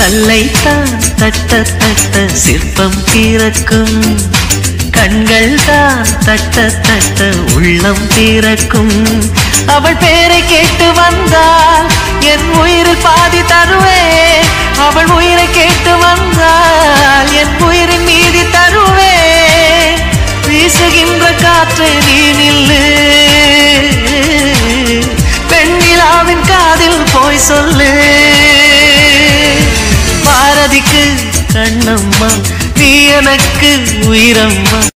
கல்லைத்தான் தட்ட தட்ட சிற்பம் பிறக்கும் கண்கள் தான் தட்ட தட்ட உள்ளம் பிறக்கும் அவள் பேரை கேட்டு வந்தால் என் உயிரில் பாதி தருவேன் அவள் உயிரை கேட்டு வந்தால் என் உயிரின் மீதி தருவேன் வீசுகின்ற காற்றை நீ நில்லு பெண்ணிலாவின் காதில் போய் சொல்லு பாரதிக்கு கண்ணம்மா நீ எனக்கு உயிரம்மா